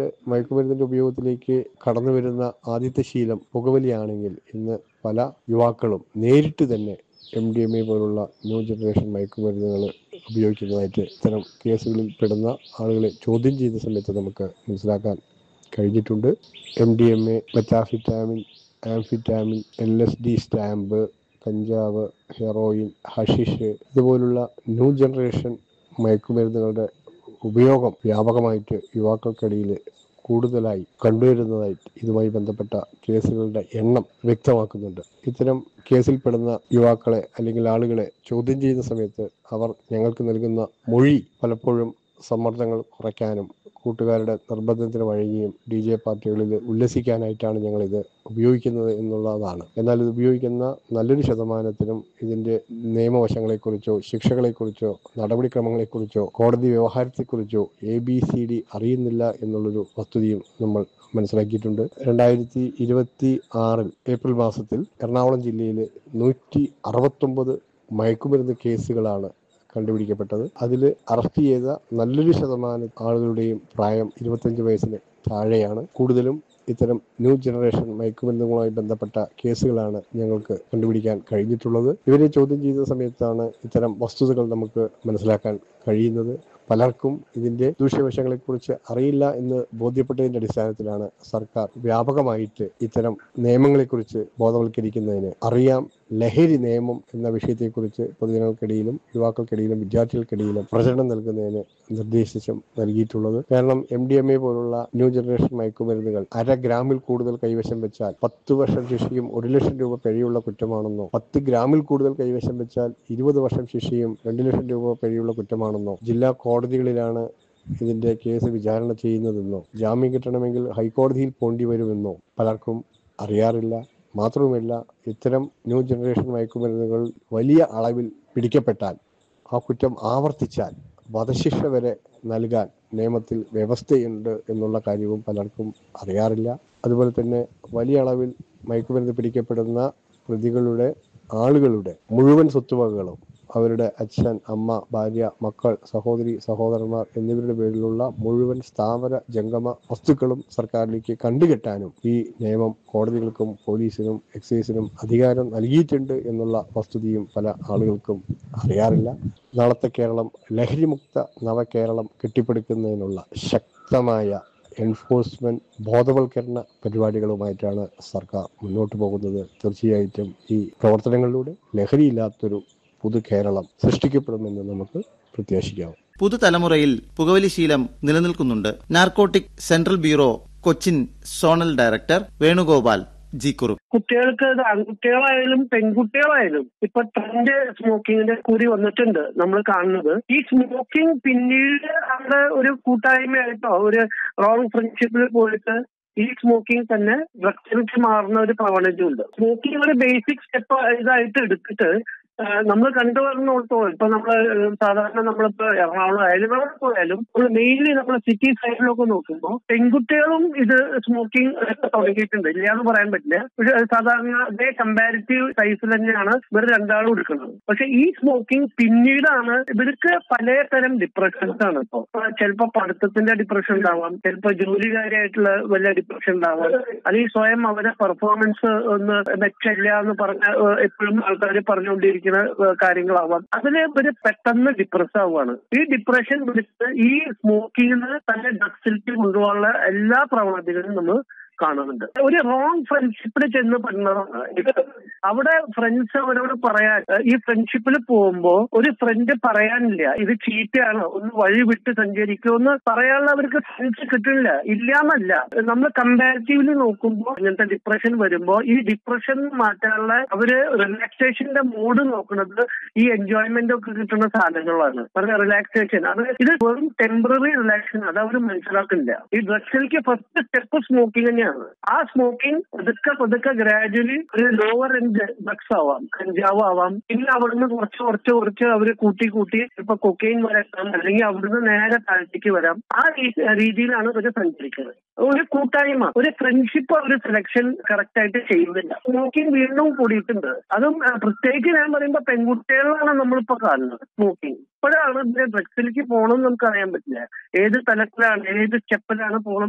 മയക്കുമരുന്നിന്റെ ഉപയോഗത്തിലേക്ക് കടന്നു വരുന്ന ആദ്യത്തെ ശീലം പുകവലിയാണെങ്കിൽ ഇന്ന് പല യുവാക്കളും നേരിട്ട് തന്നെ എം ഡി എം എ പോലുള്ള ന്യൂ ജനറേഷൻ മയക്കുമരുന്നുകൾ ഉപയോഗിക്കുന്നതായിട്ട് ഇത്തരം കേസുകളിൽ പെടുന്ന ആളുകളെ ചോദ്യം ചെയ്യുന്ന സമയത്ത് നമുക്ക് മനസ്സിലാക്കാൻ കഴിഞ്ഞിട്ടുണ്ട് M D M A methamphetamine amphetamine L S D stamp കഞ്ചാവ് ഹെറോയിൻ ഹഷിഷ് ഇതുപോലുള്ള ന്യൂ ജനറേഷൻ മയക്കുമരുന്നുകളുടെ ഉപയോഗം വ്യാപകമായിട്ട് യുവാക്കൾക്കിടയിൽ കൂടുതലായി കണ്ടുവരുന്നതായി ഇതുമായി ബന്ധപ്പെട്ട കേസുകളുടെ എണ്ണം വ്യക്തമാക്കുന്നുണ്ട് ഇത്തരം കേസിൽപ്പെടുന്ന യുവാക്കളെ അല്ലെങ്കിൽ ആളുകളെ ചോദ്യം ചെയ്യുന്ന സമയത്ത് അവർ ഞങ്ങൾക്ക് നൽകുന്ന മൊഴി പലപ്പോഴും സമ്മർദ്ദങ്ങൾ കുറയ്ക്കാനും കൂട്ടുകാരുടെ നിർബന്ധത്തിന് വഴങ്ങിയും ഡി ജെ പാർട്ടികളിൽ ഉല്ലസിക്കാനായിട്ടാണ് ഞങ്ങളിത് ഉപയോഗിക്കുന്നത് എന്നുള്ളതാണ് എന്നാൽ ഇത് ഉപയോഗിക്കുന്ന നല്ലൊരു ശതമാനത്തിനും ഇതിന്റെ നിയമവശങ്ങളെക്കുറിച്ചോ ശിക്ഷകളെക്കുറിച്ചോ നടപടിക്രമങ്ങളെക്കുറിച്ചോ കോടതി വ്യവഹാരത്തെക്കുറിച്ചോ എ ബി സി ഡി അറിയുന്നില്ല എന്നുള്ളൊരു വസ്തുതയും നമ്മൾ മനസ്സിലാക്കിയിട്ടുണ്ട് രണ്ടായിരത്തി ഇരുപത്തി ആറിൽ ഏപ്രിൽ മാസത്തിൽ എറണാകുളം ജില്ലയിൽ നൂറ്റി അറുപത്തൊമ്പത് മയക്കുമരുന്ന് കേസുകളാണ് കണ്ടുപിടിക്കപ്പെട്ടത് അതിൽ അറസ്റ്റ് ചെയ്ത നല്ലൊരു ശതമാനം ആളുകളുടെയും പ്രായം ഇരുപത്തഞ്ച് വയസ്സിന് താഴെയാണ് കൂടുതലും ഇത്തരം ന്യൂ ജനറേഷൻ മയക്കുമരുന്നുകളുമായി ബന്ധപ്പെട്ട കേസുകളാണ് ഞങ്ങൾക്ക് കണ്ടുപിടിക്കാൻ കഴിഞ്ഞിട്ടുള്ളത് ഇവരെ ചോദ്യം ചെയ്ത സമയത്താണ് ഇത്തരം വസ്തുതകൾ നമുക്ക് മനസ്സിലാക്കാൻ കഴിയുന്നത് പലർക്കും ഇതിന്റെ ദൂഷ്യവശങ്ങളെക്കുറിച്ച് അറിയില്ല എന്ന് ബോധ്യപ്പെട്ടതിന്റെ അടിസ്ഥാനത്തിലാണ് സർക്കാർ വ്യാപകമായിട്ട് ഇത്തരം നിയമങ്ങളെക്കുറിച്ച് ബോധവൽക്കരിക്കുന്നതിന് അറിയാം ലഹരി നിയമം എന്ന വിഷയത്തെക്കുറിച്ച് പൊതുജനങ്ങൾക്കിടയിലും യുവാക്കൾക്കിടയിലും വിദ്യാർത്ഥികൾക്കിടയിലും പ്രചരണം നൽകുന്നതിന് നിർദ്ദേശിച്ചും നൽകിയിട്ടുള്ളത് കാരണം എം ഡി എം എ പോലുള്ള ന്യൂ ജനറേഷൻ മയക്കുമരുന്നുകൾ അര ഗ്രാമിൽ കൂടുതൽ കൈവശം വെച്ചാൽ പത്ത് വർഷം ശിക്ഷയും ഒരു ലക്ഷം രൂപ പിഴയുള്ള കുറ്റമാണെന്നോ പത്ത് ഗ്രാമിൽ കൂടുതൽ കൈവശം വെച്ചാൽ ഇരുപത് വർഷം ശിക്ഷയും രണ്ട് ലക്ഷം രൂപ പിഴയുള്ള കുറ്റമാണെന്നോ ജില്ലാ കോടതികളിലാണ് ഇതിന്റെ കേസ് വിചാരണ ചെയ്യുന്നതെന്നോ ജാമ്യം കിട്ടണമെങ്കിൽ ഹൈക്കോടതിയിൽ പോണ്ടി വരുമെന്നോ പലർക്കും അറിയാറില്ല മാത്രവുമല്ല ഇത്തരം ന്യൂ ജനറേഷൻ മയക്കുമരുന്നുകൾ വലിയ അളവിൽ പിടിക്കപ്പെട്ടാൽ ആ കുറ്റം ആവർത്തിച്ചാൽ വധശിക്ഷ വരെ നൽകാൻ നിയമത്തിൽ വ്യവസ്ഥയുണ്ട് എന്നുള്ള കാര്യവും പലർക്കും അറിയാറില്ല അതുപോലെ തന്നെ വലിയ അളവിൽ മയക്കുമരുന്ന് പിടിക്കപ്പെടുന്ന പ്രതികളുടെ ആളുകളുടെ മുഴുവൻ സ്വത്തുവകകളും അവരുടെ അച്ഛൻ അമ്മ ഭാര്യ മക്കൾ സഹോദരി സഹോദരന്മാർ എന്നിവരുടെ പേരിലുള്ള മുഴുവൻ സ്ഥാവര ജംഗമ വസ്തുക്കളും സർക്കാരിലേക്ക് കണ്ടുകെട്ടാനും ഈ നിയമം കോടതികൾക്കും പോലീസിനും എക്സൈസിനും അധികാരം നൽകിയിട്ടുണ്ട് എന്നുള്ള വസ്തുതയും പല ആളുകൾക്കും അറിയാറില്ല നാളത്തെ കേരളം ലഹരിമുക്ത നവകേരളം കെട്ടിപ്പടുക്കുന്നതിനുള്ള ശക്തമായ എൻഫോഴ്സ്മെന്റ് ബോധവൽക്കരണ പരിപാടികളുമായിട്ടാണ് സർക്കാർ മുന്നോട്ട് പോകുന്നത് തീർച്ചയായിട്ടും ഈ പ്രവർത്തനങ്ങളിലൂടെ ലഹരിയില്ലാത്തൊരു പുതു കേരളം സൃഷ്ടിക്കപ്പെടുമെന്ന് നമുക്ക് പ്രത്യാശിക്കാം പുതുതലമുറയിൽ പുകവലി ശീലം നിലനിൽക്കുന്നുണ്ട് narcotic central bureau Cochin zonal director Venugopal G Kurup കുട്ടികൾക്ക് ഇത് ആൺകുട്ടികളായാലും പെൺകുട്ടികളായാലും ഇപ്പൊ ട്രെൻഡ് സ്മോക്കിങ്ങിന്റെ കൂടി വന്നിട്ടുണ്ട് നമ്മൾ കാണുന്നത് ഈ സ്മോക്കിംഗ് പിന്നീട് അവിടെ ഒരു കൂട്ടായ്മയായിട്ടോ ഒരു റോങ് ഫ്രണ്ട്ഷിപ്പിൽ പോയിട്ട് ഈ സ്മോക്കിംഗ് തന്നെ ഡ്രഗ്സിലേക്ക് മാറുന്ന ഒരു പ്രവണതയുണ്ട് സ്മോക്കിംഗ് ഒരു ബേസിക് സ്റ്റെപ്പ് ഇതായിട്ട് എടുത്തിട്ട് നമ്മൾ കണ്ടുവരുന്നിടത്തോളം ഇപ്പൊ നമ്മള് സാധാരണ നമ്മളിപ്പോ എറണാകുളം ആയാലും എവിടെ പോയാലും നമ്മൾ മെയിൻലി നമ്മൾ സിറ്റി സൈഡിലൊക്കെ നോക്കുമ്പോൾ പെൺകുട്ടികളും ഇത് സ്മോക്കിംഗ് തുടങ്ങിയിട്ടുണ്ട് ഇല്ലാന്ന് പറയാൻ പറ്റില്ല പക്ഷെ അത് സാധാരണ അതേ കമ്പാരിറ്റീവ് സൈസിൽ തന്നെയാണ് ഇവർ രണ്ടാളും എടുക്കുന്നത് പക്ഷെ ഈ സ്മോക്കിംഗ് പിന്നീടാണ് ഇവർക്ക് പലതരം ഡിപ്രഷൻസ് ആണ് ഇപ്പൊ ചിലപ്പോൾ പഠിത്തത്തിന്റെ ഡിപ്രഷൻ ഉണ്ടാവാം ചിലപ്പോൾ ജോലികാരായിട്ടുള്ള വല്ല ഡിപ്രഷൻ ഉണ്ടാവാം അല്ലെങ്കിൽ സ്വയം അവരെ പെർഫോമൻസ് ഒന്ന് മെച്ചല്ല എന്ന് പറഞ്ഞ എപ്പോഴും ആൾക്കാർ പറഞ്ഞുകൊണ്ടിരിക്കുന്ന കാര്യങ്ങളാവാം അതിന് ഇവര് പെട്ടെന്ന് ഡിപ്രസ് ആവുകയാണ് ഈ ഡിപ്രഷൻ വിളിച്ച് ഈ സ്മോക്കിങ്ങിന് തന്നെ ഡ്രഗ്സിലേക്ക് കൊണ്ടുപോകാനുള്ള എല്ലാ പ്രവണതകളും നമ്മൾ കാണുന്നുണ്ട് ഒരു റോങ് ഫ്രണ്ട്ഷിപ്പിൽ ചെന്ന് പെടുന്നതാണ് ഇത് അവിടെ ഫ്രണ്ട്സ് അവരോട് പറയാൻ ഈ ഫ്രണ്ട്ഷിപ്പിൽ പോകുമ്പോ ഒരു ഫ്രണ്ട് പറയാനില്ല ഇത് ചീത്തയാണ് ഒന്ന് വഴി വിട്ട് സഞ്ചരിക്കുമെന്ന് പറയാനുള്ള അവർക്ക് ഫ്രണ്ട്സ് കിട്ടുന്നില്ല ഇല്ലാന്നല്ല നമ്മൾ കമ്പാരിറ്റീവ്ലി നോക്കുമ്പോൾ ഇങ്ങനത്തെ ഡിപ്രഷൻ വരുമ്പോൾ ഈ ഡിപ്രഷൻ മാറ്റാനുള്ള അവര് റിലാക്സേഷന്റെ മൂഡ് നോക്കുന്നത് ഈ എൻജോയ്മെന്റ് ഒക്കെ കിട്ടുന്ന സാധനങ്ങളാണ് പറഞ്ഞ റിലാക്സേഷൻ അത് ഇത് വെറും ടെമ്പററി റിലാക്സേഷൻ അത് അവർ മനസ്സിലാക്കുന്നില്ല ഈ ഡ്രഗ്സിലേക്ക് ഫസ്റ്റ് സ്റ്റെപ്പ് സ്മോക്കിംഗ് തന്നെയാണ് ആ സ്മോക്കിംഗ് പതുക്കെ പതുക്കെ ഗ്രാജുവലി ഒരു ലോവർ എൻഡ് ഡ്രഗ്സ് ആവാം കഞ്ചാവ് ആവാം പിന്നെ അവിടുന്ന് കുറച്ച് കുറച്ച് കുറച്ച് അവര് കൂട്ടി കൂട്ടി ഇപ്പൊ കൊക്കെയിൻ വരെ എത്താം അല്ലെങ്കിൽ അവിടുന്ന് നേരെ താഴത്തേക്ക് വരാം ആ രീതിയിലാണ് ഇവര് സഞ്ചരിക്കുന്നത് ഒരു കൂട്ടായ്മ ഒരു ഫ്രണ്ട്ഷിപ്പ് ഒരു സെലക്ഷൻ കറക്റ്റ് ആയിട്ട് ചെയ്യുന്നില്ല സ്മോക്കിംഗ് വീണ്ടും കൂടിയിട്ടുണ്ട് അതും പ്രത്യേകിച്ച് ഞാൻ പറയുമ്പോൾ പെൺകുട്ടികളിലാണ് നമ്മളിപ്പോ കാണുന്നത് സ്മോക്കിംഗ് ഇപ്പോഴാണ് ഇതിന്റെ ഡ്രഗ്സിലേക്ക് പോകണം നമുക്ക് അറിയാൻ പറ്റില്ല ഏത് തലത്തിലാണ് ഏത് സ്റ്റെപ്പിലാണ് പോകണം